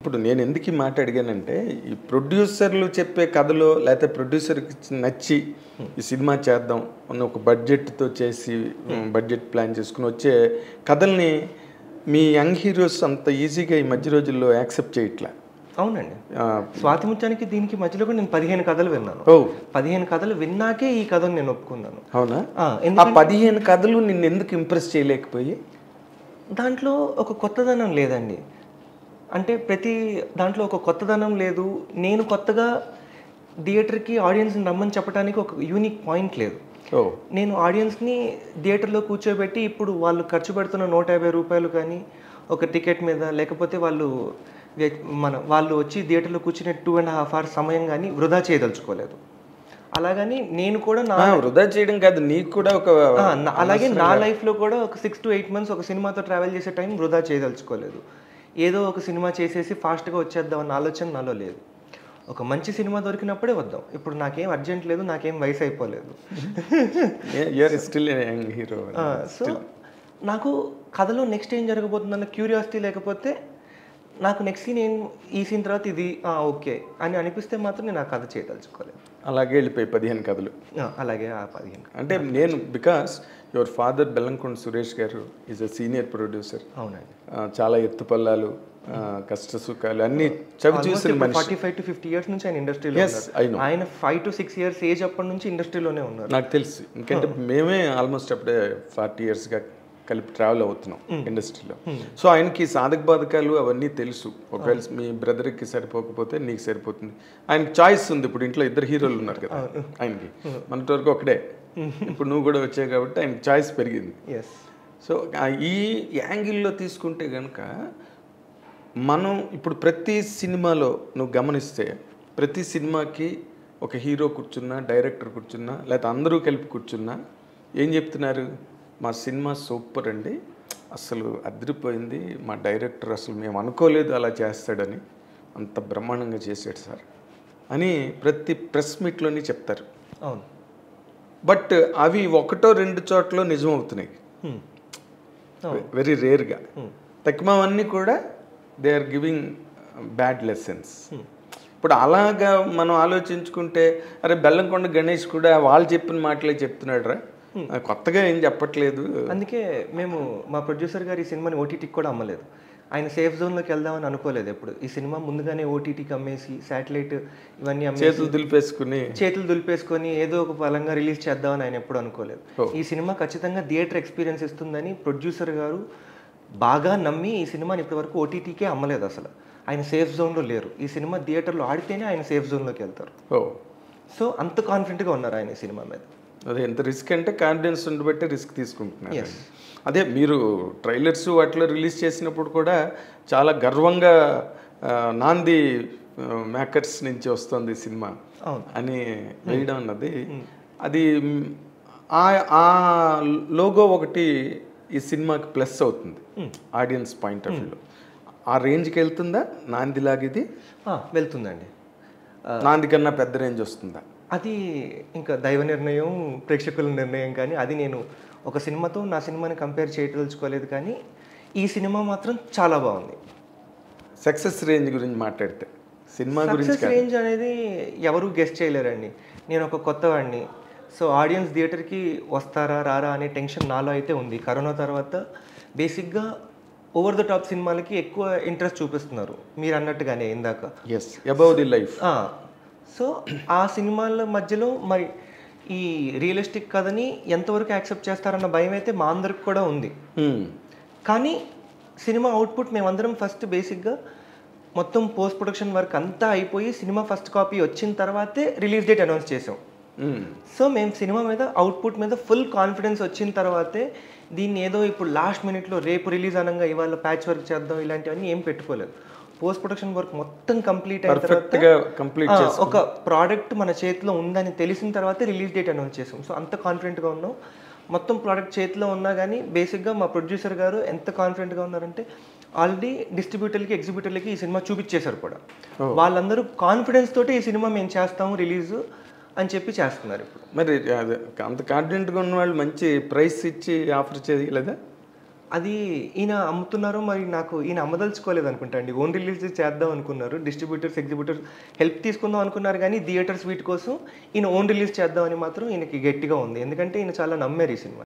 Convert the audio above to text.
ఇప్పుడు నేను ఎందుకు ఈ మాట అడిగానంటే ఈ ప్రొడ్యూసర్లు చెప్పే కథలో లేకపోతే ప్రొడ్యూసర్కి నచ్చి ఈ సినిమా చేద్దాం అన్న ఒక బడ్జెట్తో చేసి బడ్జెట్ ప్లాన్ చేసుకుని వచ్చే కథల్ని మీ యంగ్ హీరోస్ అంత ఈజీగా ఈ మధ్య రోజుల్లో యాక్సెప్ట్ చేయట్లే అవునండి ఆ, స్వాతి ముత్యానికి దీనికి మధ్యలో కూడా నేను పదిహేను కథలు విన్నాను ఓ పదిహేను కథలు విన్నాకే ఈ కథను నేను ఒప్పుకున్నాను అవునా ఆ, ఆ ఎందుకంటే పదిహేను కథలు నిన్ను ఎందుకు ఇంప్రెస్ చేయలేకపోయి దాంట్లో ఒక కొత్తదనం లేదండి అంటే ప్రతి దాంట్లో ఒక కొత్తదనం లేదు నేను కొత్తగా థియేటర్కి ఆడియన్స్ని రమ్మని చెప్పడానికి ఒక యూనిక్ పాయింట్ లేదు ఓ నేను ఆడియన్స్ని థియేటర్లో కూర్చోబెట్టి ఇప్పుడు వాళ్ళు ఖర్చు పెడుతున్న నూట యాభై రూపాయలు కానీ ఒక టికెట్ మీద లేకపోతే వాళ్ళు వ్య- మన వాళ్ళు వచ్చి థియేటర్లో కూర్చునే టూ అండ్ హాఫ్ అవర్స్ సమయం కానీ వృధా చేయదలుచుకోలేదు అలాగని నేను కూడా నా ఆ, వృధా చేయడం కాదు నీకు కూడా ఒక ఆ, నా- అలాగే నా లైఫ్లో కూడా ఒక సిక్స్ టు ఎయిట్ మంత్స్ ఒక సినిమాతో ట్రావెల్ చేసే టైం వృధా చేయదలుచుకోలేదు ఏదో ఒక సినిమా చేసేసి ఫాస్ట్గా వచ్చేద్దాం అన్న ఆలోచన నాలో లేదు ఒక మంచి సినిమా దొరికినప్పుడే వద్దాం ఇప్పుడు నాకేం అర్జెంట్ లేదు నాకేం వయసు అయిపోలేదు you are still young hero so నాకు కథలో నెక్స్ట్ ఏం జరగబోతుందన్న క్యూరియాసిటీ లేకపోతే నాకు నెక్స్ట్ సీన్ ఏం ఈ సీన్ తర్వాత ఇది ఓకే అని అనిపిస్తే మాత్రం నేను ఆ కథ చేయదలుచుకోలేదు అలాగే వెళ్ళిపోయి పదిహేను కథలు ఆ, అలాగే ఆ పదిహేను అంటే నేను because your father Bellamkonda Suresh garu is a senior producer అవునండి చాలా ఎత్తుపల్లాలు ఆ, కష్ట సుఖాలు అన్నీ చవి చూసిన మనిషి forty five to fifty years నుంచి ఆయన ఇండస్ట్రీలో Yes, ఉన్నారు. I know. ఆయన five to six years age అప్పటి నుంచి ఇండస్ట్రీలోనే ఉన్నారు నాకు తెలుసు ఎందుకంటే మేమే ఆల్మోస్ట్ అప్పుడే ఫార్టీ ఇయర్స్గా కలిపి ట్రావెల్ అవుతున్నాం ఇండస్ట్రీలో సో ఆయనకి సాధక బాధకాలు అవన్నీ తెలుసు ఒకవేళ మీ బ్రదర్కి సరిపోకపోతే నీకు సరిపోతుంది ఆయనకి చాయిస్ ఉంది ఇప్పుడు ఇంట్లో ఇద్దరు హీరోలు ఉన్నారు కదా ఆయనకి మనటి వరకు ఒకడే ఇప్పుడు నువ్వు కూడా వచ్చావు కాబట్టి ఆయనకి చాయిస్ పెరిగింది ఎస్ సో ఆ ఈ యాంగిల్లో తీసుకుంటే కనుక మనం ఇప్పుడు ప్రతి సినిమాలో నువ్వు గమనిస్తే ప్రతి సినిమాకి ఒక హీరో కూర్చున్నా డైరెక్టర్ కూర్చున్నా లేకపోతే అందరూ కలిపి కూర్చున్నా ఏం చెప్తున్నారు మా సినిమా సూపర్ అండి అసలు అదిరిపోయింది మా డైరెక్టర్ అసలు మేము అనుకోలేదు అలా చేస్తాడని అంత బ్రహ్మాండంగా చేశాడు సార్ అని ప్రతి ప్రెస్ మీట్లోని చెప్తారు అవును బట్ అవి ఒకటో రెండు చోట్ల నిజం అవుతున్నాయి Hmm. వెరీ రేర్గా తక్కువన్నీ కూడా they are giving bad lessons ఇప్పుడు అలాగా మనం ఆలోచించుకుంటే అరే బెల్లంకొండ గణేష్ కూడా వాళ్ళు చెప్పిన మాటలే చెప్తున్నాడు రా కొత్తగా ఏం చెప్పట్లేదు అందుకే మేము మా ప్రొడ్యూసర్ గారు ఈ సినిమాని ఓటీటీకి కూడా అమ్మలేదు ఆయన సేఫ్ జోన్లోకి వెళ్దామని అనుకోలేదు ఎప్పుడు ఈ సినిమా ముందుగానే ఓటీటీకి అమ్మేసి శాటిలైట్ ఇవన్నీ అమ్మేసి చేతులు దులిపేసుకుని చేతులు దులిపేసుకొని ఏదో ఒక బలంగా రిలీజ్ చేద్దామని ఆయన ఎప్పుడు అనుకోలేదు ఈ సినిమా ఖచ్చితంగా థియేటర్ ఎక్స్పీరియన్స్ ఇస్తుందని ప్రొడ్యూసర్ గారు బాగా నమ్మి ఈ సినిమాని ఇప్పటివరకు ఓటీటీకే అమ్మలేదు అసలు ఆయన సేఫ్ జోన్లో లేరు ఈ సినిమా థియేటర్లో ఆడితేనే ఆయన సేఫ్ జోన్లోకి వెళ్తారు ఓ సో అంత కాన్ఫిడెంట్గా ఉన్నారు ఆయన ఈ సినిమా మీద అదే ఎంత రిస్క్ అంటే కాన్ఫిడెన్స్ ఉండబట్టి రిస్క్ తీసుకుంటున్నారు అదే మీరు ట్రైలర్స్ వాటిలో రిలీజ్ చేసినప్పుడు కూడా చాలా గర్వంగా ఆ, నాంది మేకర్స్ నుంచి వస్తుంది ఈ సినిమా అవును. అని వేయడం అన్నది అది మ్, ఆ ఆ లోగో ఒకటి ఈ సినిమాకి ప్లస్ అవుతుంది ఆడియన్స్ పాయింట్ ఆఫ్ వ్యూలో ఆ రేంజ్కి వెళ్తుందా నాందిలాగా ఇది ఆ, వెళ్తుందండి నాంది కన్నా పెద్ద రేంజ్ వస్తుందా అది ఇంకా దైవ నిర్ణయం ప్రేక్షకుల నిర్ణయం కానీ అది నేను ఒక సినిమాతో నా సినిమాని కంపేర్ చేయదలుచుకోలేదు కానీ ఈ సినిమా మాత్రం చాలా బాగుంది సక్సెస్ రేంజ్ గురించి మాట్లాడితే సినిమా గురించి సక్సెస్ రేంజ్ అనేది ఎవరు గెస్ట్ చేయలేరండి నేను ఒక కొత్త వాడిని సో ఆడియన్స్ థియేటర్కి వస్తారా రారా అనే టెన్షన్ నాలో అయితే ఉంది కరోనా తర్వాత బేసిక్గా ఓవర్ ద టాప్ సినిమాలకి ఎక్కువ ఇంట్రెస్ట్ చూపిస్తున్నారు మీరు అన్నట్టుగానే ఇందాక as above the life ah, so ఆ సినిమాల మధ్యలో మరి ఈ రియలిస్టిక్ కథని ఎంతవరకు యాక్సెప్ట్ చేస్తారన్న భయం అయితే మా అందరికి కూడా ఉంది కానీ సినిమా అవుట్పుట్ మేమందరం ఫస్ట్ బేసిక్గా మొత్తం పోస్ట్ ప్రొడక్షన్ వర్క్ అంతా అయిపోయి సినిమా ఫస్ట్ కాపీ వచ్చిన తర్వాతే రిలీజ్ డేట్ అనౌన్స్ చేసాం సో మేము సినిమా మీద అవుట్పుట్ మీద ఫుల్ కాన్ఫిడెన్స్ వచ్చిన తర్వాతే దీన్ని ఏదో ఇప్పుడు లాస్ట్ మినిట్లో రేపు రిలీజ్ అనగా ఇవాళ ప్యాచ్ వర్క్ చేద్దాం ఇలాంటివన్నీ ఏం పెట్టుకోలేదు పోస్ట్ ప్రొడక్షన్ వర్క్ మొత్తం కంప్లీట్ అయిన పర్ఫెక్ట్ తర్వాత గా కంప్లీట్ ఆ, ఒక ప్రోడక్ట్ మన చేతిలో ఉందని తెలిసిన తర్వాతే రిలీజ్ డేట్ అనౌన్స్ చేసాం సో అంత కాన్ఫిడెంట్గా ఉన్నాం మొత్తం ప్రోడక్ట్ చేతిలో ఉన్నా కానీ బేసిక్గా మా ప్రొడ్యూసర్ గారు ఎంత కాన్ఫిడెంట్గా ఉన్నారంటే ఆల్రెడీ డిస్ట్రిబ్యూటర్లకి ఎగ్జిబ్యూటర్లకి ఈ సినిమా చూపించేశారు కూడా వాళ్ళందరూ కాన్ఫిడెన్స్ తోటి ఈ సినిమా మేము చేస్తాము రిలీజ్ అని చెప్పి చేస్తున్నారు ఇప్పుడు మరి అది అంత కాన్ఫిడెంట్గా ఉన్న వాళ్ళు మంచి ప్రైస్ ఇచ్చి ఆఫర్ చేయలేదా అది ఈయన అమ్ముతున్నారో మరి నాకు ఈయన అమ్మదలుచుకోలేదు అనుకుంటా అండి ఓన్ రిలీజ్ చేద్దాం అనుకున్నారు డిస్ట్రిబ్యూటర్స్ ఎగ్జిబ్యూటర్స్ హెల్ప్ తీసుకుందాం అనుకున్నారు కానీ థియేటర్స్ వీటి కోసం ఈయన ఓన్ రిలీజ్ చేద్దామని మాత్రం ఈయనకి గట్టిగా ఉంది ఎందుకంటే ఈయన చాలా నమ్మారు ఈ సినిమా